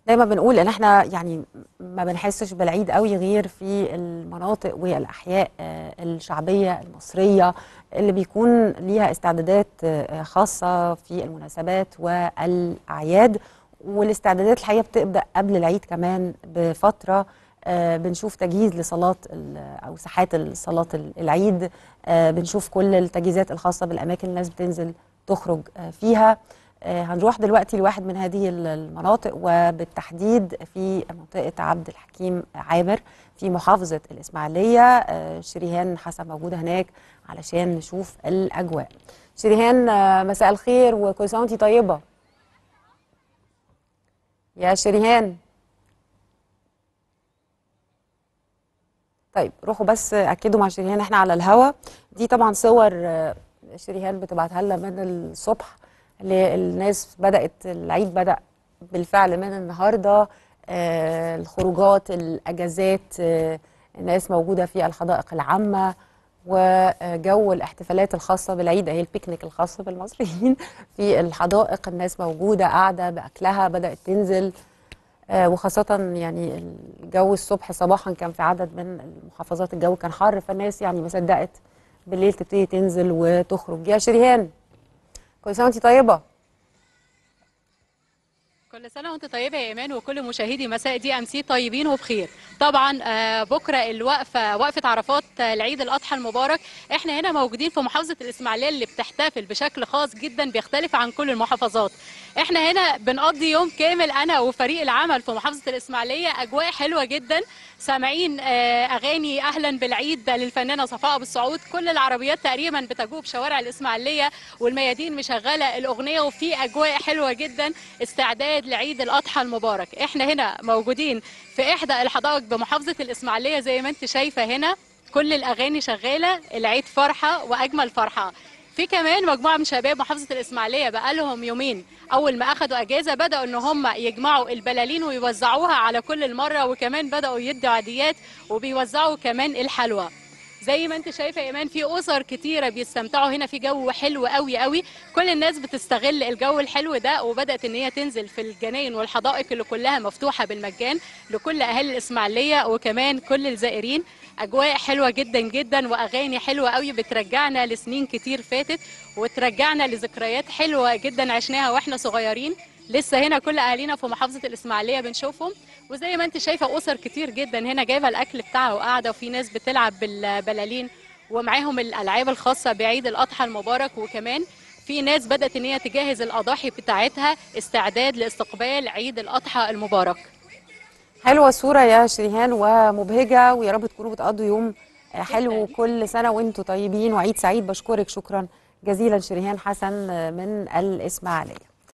دايما بنقول ان احنا يعني ما بنحسش بالعيد قوي غير في المناطق والاحياء آه، الشعبيه المصريه اللي بيكون ليها استعدادات آه، خاصه في المناسبات والاعياد والاستعدادات الحقيقه بتبدا قبل العيد كمان بفتره آه، بنشوف تجهيز لصلاه ال- او ساحات صلاه العيد آه، بنشوف كل التجهيزات الخاصه بالاماكن الناس بتنزل تخرج آه، فيها آه، هنروح دلوقتي لواحد من هذه ال- المناطق وبالتحديد في منطقة عبد الحكيم عامر في محافظة الإسماعيلية آه، شريهان حسن موجودة هناك علشان نشوف الأجواء شريهان آه، مساء الخير وكل سنة وانتي طيبة يا شريهان طيب روحوا بس اكدوا مع شريهان احنا على الهوا دي طبعا صور آه، شريهان بتبعتها لنا من الصبح للناس بدات العيد بدا بالفعل من النهارده آه، الخروجات الاجازات آه، الناس موجوده في الحدائق العامه وجو الاحتفالات الخاصه بالعيد هي البيكنيك الخاص بالمصريين في الحدائق الناس موجوده قاعده باكلها بدات تنزل آه، وخاصة يعني الجو الصبح صباحا كان في عدد من المحافظات الجو كان حر فالناس يعني ما صدقت بالليل تبتدي تنزل وتخرج يا شريهان كل سنة وانت طيبة كل سنة وانت طيبة يا إيمان وكل مشاهدي مساء دي أم سي طيبين وبخير طبعا آه، بكرة الوقفة وقفة عرفات آه، العيد الأضحى المبارك احنا هنا موجودين في محافظة الإسماعيلية اللي بتحتفل بشكل خاص جدا بيختلف عن كل المحافظات احنا هنا بنقضي يوم كامل أنا وفريق العمل في محافظة الإسماعيلية أجواء حلوة جدا سامعين آه، أغاني أهلا بالعيد للفنانة صفاء أبو السعود كل العربيات تقريبا بتجوب شوارع الإسماعيلية والميادين مشغلة الأغنية وفي أجواء حلوة جدا استعداد لعيد الأضحى المبارك احنا هنا موجودين في إحدى الحدائق بمحافظة الإسماعيلية زي ما انت شايفة هنا كل الأغاني شغالة العيد فرحة وأجمل فرحة في كمان مجموعة من شباب محافظة الإسماعيلية بقالهم يومين أول ما أخدوا أجازة بدأوا إن هم يجمعوا البلالين ويوزعوها على كل المرة وكمان بدأوا يدوا عاديات وبيوزعوا كمان الحلوى زي ما انت شايفه يا ايمان في اسر كتيره بيستمتعوا هنا في جو حلو قوي قوي كل الناس بتستغل الجو الحلو ده وبدات ان هي تنزل في الجناين والحدائق اللي كلها مفتوحه بالمجان لكل اهالي الاسماعيليه وكمان كل الزائرين اجواء حلوه جدا جدا واغاني حلوه قوي بترجعنا لسنين كتير فاتت وترجعنا لذكريات حلوه جدا عشناها واحنا صغيرين لسه هنا كل اهالينا في محافظه الاسماعيليه بنشوفهم وزي ما انت شايفه اسر كتير جدا هنا جايبه الاكل بتاعها وقاعده وفي ناس بتلعب بالبلالين ومعاهم الالعاب الخاصه بعيد الاضحى المبارك وكمان في ناس بدات ان هي تجهز الاضاحي بتاعتها استعداد لاستقبال عيد الاضحى المبارك حلوة الصورة يا شريهان ومبهجة ويا رب تكونوا بتقضوا يوم آه، حلو كل سنة وانتوا طيبين وعيد سعيد بشكرك شكرا جزيلا شريهان حسن آه، من الإسماعيلية